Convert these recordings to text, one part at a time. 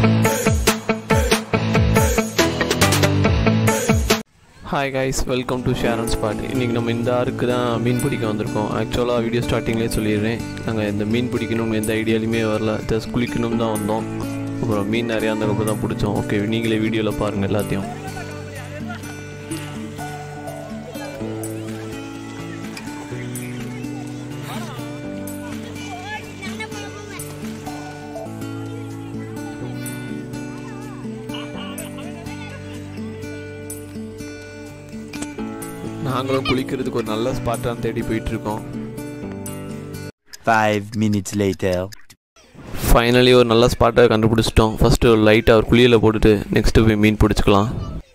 Hi guys welcome to Sharan spot இன்றைக்கி நம்ம இந்த ஆறுக்கு தான் மீன் பிடிக்க வந்திருக்கோம் ஆக்சுவலாக வீடியோ ஸ்டார்டிங்லேயே சொல்லிடுறேன் நாங்கள் இந்த மீன் பிடிக்கணும் எந்த ஐடியாலையுமே வரல ஜஸ்ட் குளிக்கணும் தான் வந்தோம் அப்புறம் மீன் நிறையா இருந்ததுக்கப்புறம் தான் பிடிச்சோம் ஓகே நீங்களே வீடியோவில் பாருங்கள் எல்லாத்தையும் நாங்களும் குளிக்கிறதுக்கு ஒரு நல்ல ஸ்பாட்டாக தேடி போயிட்டுருக்கோம் Five minutes later. ஃபைனலி ஒரு நல்ல ஸ்பாட்டை கண்டுபிடிச்சிட்டோம் ஃபஸ்ட்டு ஒரு லைட்டாக ஒரு குளியலை போட்டுட்டு நெக்ஸ்ட்டு போய் மீன் பிடிச்சிக்கலாம்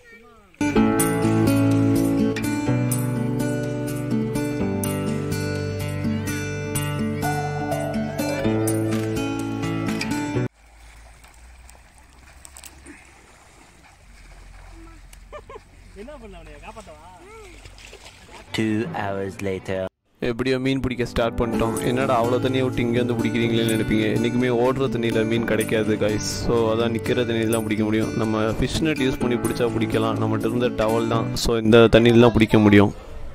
Two hours later. எப்படியோ மீன் பிடிக்க ஸ்டார்ட் பண்ணிட்டோம் என்னடா அவ்வளோ தண்ணியை விட்டு இங்கேருந்து பிடிக்கிறீங்களேன்னு நினைப்பீங்க என்றைக்குமே ஓடுற தண்ணியில் மீன் கிடைக்காது கைஸ் ஸோ அதான் நிற்கிற தண்ணியில் தான் பிடிக்க முடியும் நம்ம ஃபிஷ் நெட் யூஸ் பண்ணி பிடிச்சா பிடிக்கலாம் நம்மகிட்ட இருந்த டவல் தான் ஸோ இந்த தண்ணியில் தான் பிடிக்க முடியும்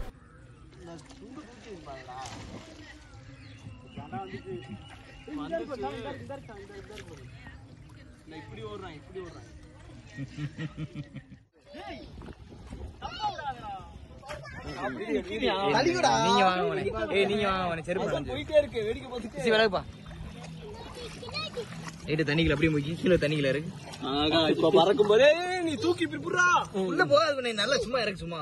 நீங்க வாங்க மோனே. ஏய் நீங்க வாங்க மோனே, செருப்பு நனைஞ்சு. சிசி, விலகுப்பா. ஏய்ட்டு தண்ணிக்குள்ள அப்படியே முக்கி கீழே தண்ணிக்குள்ள இருக்கு இப்ப பறக்கும் போதே நீ தூக்கி இப்படி புடுறா உள்ள போகாது பண்ணே நல்லா சும்மா இறக்கு சும்மா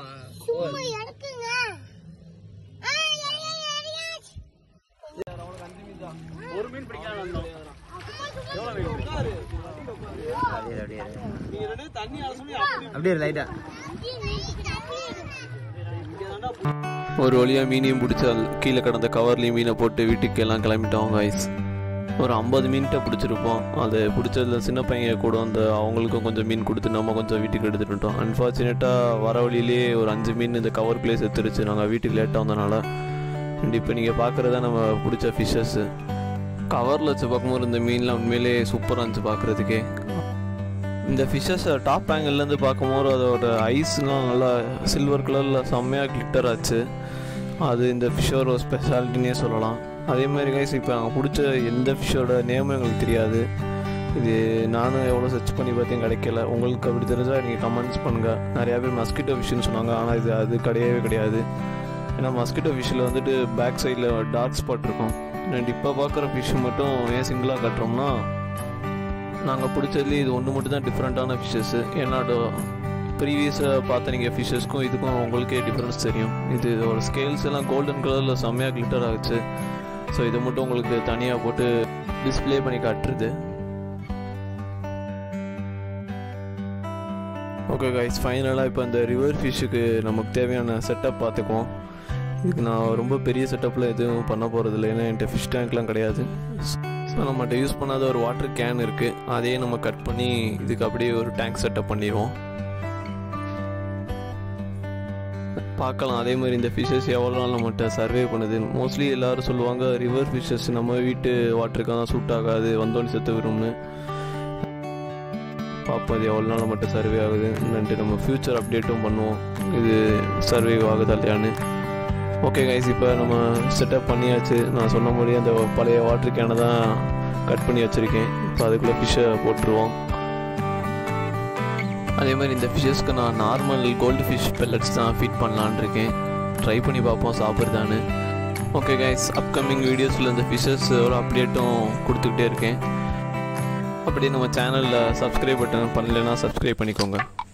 ஒரு மீன் பிடிக்கலாம் வந்தோம் அப்படியே அப்படியே நீ ரெண்டு தண்ணி அலசணும் அப்படி அப்படியே லைட்டா ஒரு வழியாக மீனையும் பிடிச்சால் கீழே கிடந்த கவர்லேயும் மீனை போட்டு வீட்டுக்கு எல்லாம் கிளம்பிட்டோம் கைஸ் ஒரு ஐம்பது மீன்கிட்ட பிடிச்சிருப்போம் அது பிடிச்சதுல சின்ன பையன் கூட அந்த அவங்களுக்கும் கொஞ்சம் மீன் கொடுத்து நம்ம கொஞ்சம் வீட்டுக்கு எடுத்துகிட்டு வந்துட்டோம் அன்ஃபார்ச்சுனேட்டாக வர வழியிலேயே ஒரு அஞ்சு மீன் இந்த கவர்க்குள்ளேயே செத்துருச்சு நாங்கள் வீட்டுக்கு லேட்டாக வந்தனால அண்ட் இப்போ நீங்கள் பார்க்குறதா நம்ம பிடிச்ச ஃபிஷ்ஷஸ்ஸு கவரில் வச்சு பார்க்கும்போது இந்த மீன்லாம் உண்மையிலே சூப்பராக இருந்துச்சு பார்க்குறதுக்கே இந்த ஃபிஷ்ஷஸ் டாப் ஆங்கிள்லேருந்து பார்க்கும்போது அதோட ஐஸ்லாம் நல்லா சில்வர் கலரில் செம்மையாக கிளிட்டர் ஆச்சு அது இந்த ஃபிஷ்ஷோட ஸ்பெஷாலிட்டினே சொல்லலாம் அதே மாதிரி கைஸ் இப்போ நாங்கள் பிடிச்ச எந்த ஃபிஷ்ஷோட நேமும் எங்களுக்கு தெரியாது இது நானும் எவ்வளோ சர்ச் பண்ணி பார்த்தேன் கிடைக்கல உங்களுக்கு அப்படி தெரிஞ்சால் நீங்கள் கமெண்ட்ஸ் பண்ணுங்கள் நிறையா பேர் மஸ்கிட்டோ ஃபிஷ்ஷுன்னு சொன்னாங்க ஆனால் இது அது கிடையவே கிடையாது ஏன்னா மஸ்கிட்டோ ஃபிஷ்ஷில் வந்துட்டு பேக் சைடில் டார்க் ஸ்பாட் இருக்கும் அண்ட் இப்போ பார்க்குற ஃபிஷ்ஷு மட்டும் ஏன் சிங்கிளாக கட்டுறோம்னா நாங்கள் பிடிச்சதுலேயே இது ஒன்று மட்டும் தான் டிஃப்ரெண்ட்டான ஃபிஷ்ஷஸ்ஸு என்னோட ப்ரீவியஸாக பார்த்த நீங்கள் ஃபிஷ்ஷஸ்க்கும் இதுக்கும் உங்களுக்கே டிஃப்ரென்ஸ் தெரியும் இது ஒரு ஸ்கேல்ஸ் எல்லாம் கோல்டன் கலரில் செம்மையாக கிளிட்டர் ஆகுச்சு ஸோ இதை மட்டும் உங்களுக்கு தனியாக போட்டு டிஸ்ப்ளே பண்ணி காட்டுறது ஓகே கைஸ் ஃபைனலாக இப்போ அந்த ரிவர் ஃபிஷ்ஷுக்கு நமக்கு தேவையான செட்டப் பார்த்துக்குவோம் இதுக்கு நான் ரொம்ப பெரிய செட்டப்பில் எதுவும் பண்ண போகிறதில்ல ஏன்னா என்கிட்ட ஃபிஷ் டேங்க்லாம் கிடையாது ஸோ நம்மகிட்ட யூஸ் பண்ணாத ஒரு வாட்டர் கேன் இருக்குது அதையே நம்ம கட் பண்ணி இதுக்கு அப்படியே ஒரு டேங்க் செட்டப் பண்ணிடுவோம் பார்க்கலாம் அதே மாதிரி இந்த ஃபிஷ்ஷஸ் எவ்வளோ நாள் நம்மகிட்ட சர்வே பண்ணுது மோஸ்ட்லி எல்லாரும் சொல்லுவாங்க ரிவர் ஃபிஷ்ஷஸ் நம்ம வீட்டு வாட்டருக்கு தான் சூட் ஆகாது வந்தோன்னு செத்து வரும்னு பார்ப்போம் இது எவ்வளோ நாள் நம்மகிட்ட சர்வே ஆகுது என்னன்ட்டு நம்ம ஃப்யூச்சர் அப்டேட்டும் பண்ணுவோம் இது சர்வே ஆகுதா இல்லையான்னு ஓகே கைஸ் இப்போ நம்ம செட்டப் பண்ணியாச்சு நான் சொன்ன மாதிரி அந்த பழைய வாட்டர் கேனை தான் கட் பண்ணி வச்சுருக்கேன் இப்போ அதுக்குள்ளே ஃபிஷ்ஷை போட்டுருவோம் அதே மாதிரி இந்த ஃபிஷ்ஷஸ்க்கு நான் நார்மல் கோல்டு ஃபிஷ் பெல்லட்ஸ் தான் ஃபீட் பண்ணலான்னு இருக்கேன் ட்ரை பண்ணி பார்ப்போம் சாப்பிட்றதான்னு ஓகே கைஸ் அப்கமிங் வீடியோஸில் இந்த ஃபிஷ்ஷஸ் ஒரு அப்டேட்டும் கொடுத்துக்கிட்டே இருக்கேன் அப்படியே நம்ம சேனலில் சப்ஸ்கிரைப் பட்டன் பண்ணலைன்னா சப்ஸ்கிரைப் பண்ணிக்கோங்க